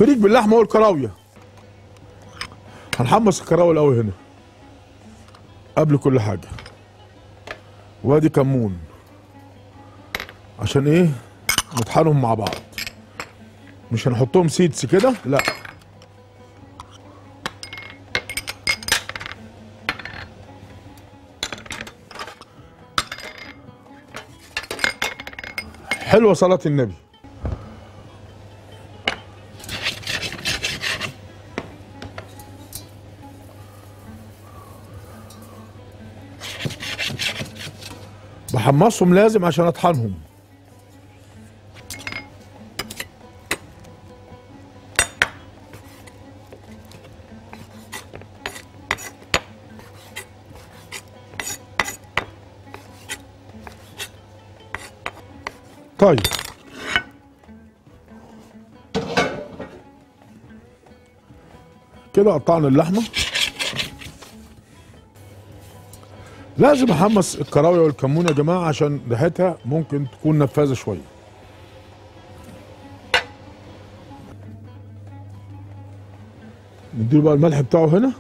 فريك باللحمه والكراويه هنحمص الكراويه الاول هنا قبل كل حاجه وادي كمون عشان ايه نطحنهم مع بعض مش هنحطهم سيدز كده لا حلوه صلاه النبي بحمصهم لازم عشان اطحنهم طيب كده قطعنا اللحمه لازم احمص الكراويه والكمون يا جماعه عشان ريحتها ممكن تكون نفاذه شويه نديله بقى الملح بتاعه هنا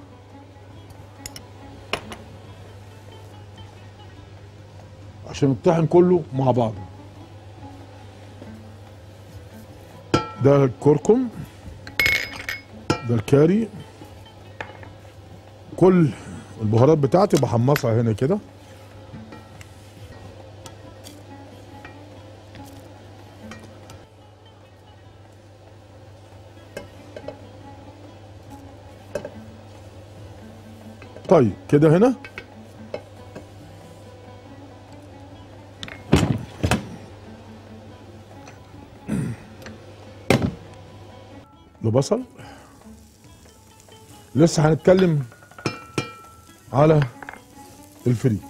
عشان يطحن كله مع بعضه ده الكركم ده الكاري كل البهارات بتاعتي بحمصها هنا كده طيب كده هنا ده بصل لسه هنتكلم على الفريك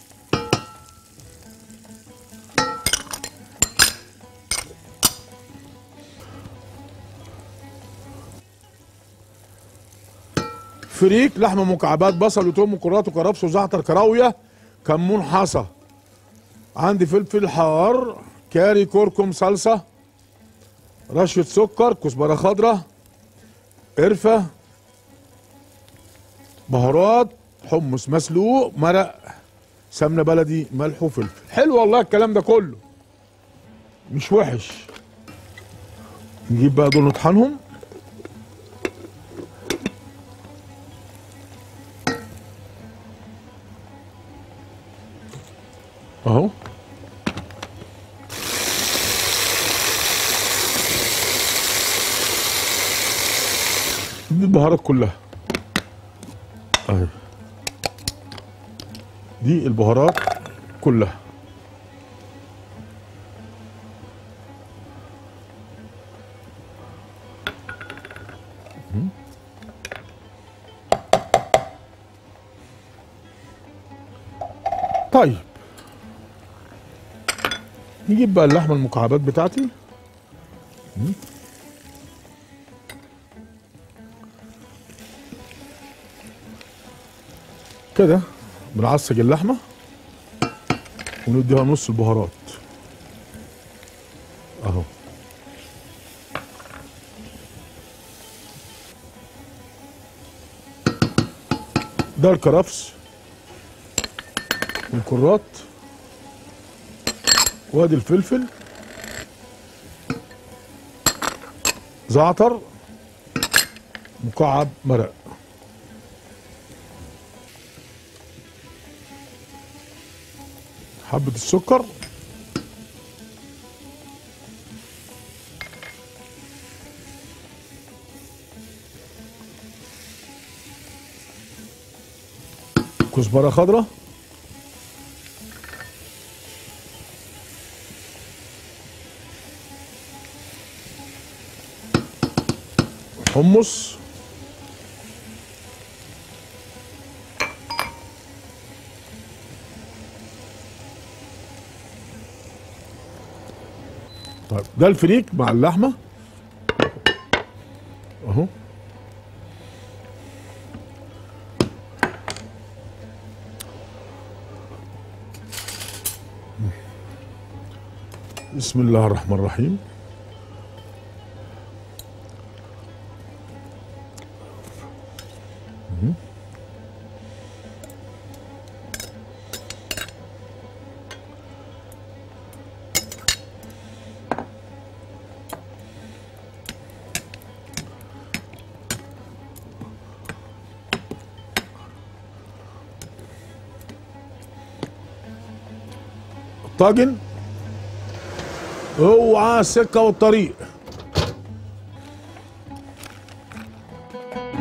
فريك لحمه مكعبات بصل وتوم وكرات وكرفس وزعتر كراويه كمون حصى عندي فلفل حار كاري كركم صلصه رشه سكر كزبره خضراء قرفه بهارات حمص مسلوق مرق سمنه بلدي ملح وفلفل حلو والله الكلام ده كله مش وحش نجيب بقى دول نطحنهم اهو دي البهارات كلها اهي دي البهارات كلها طيب نجيب بقى اللحمه المكعبات بتاعتي كده بنعصج اللحمه ونديها نص البهارات اهو ده الكرفس والكرات وادي الفلفل زعتر مكعب مرق حبة السكر كزبرة خضراء حمص طيب ده الفريك مع اللحمه اهو بسم الله الرحمن الرحيم الطاجن اوعى السكه والطريق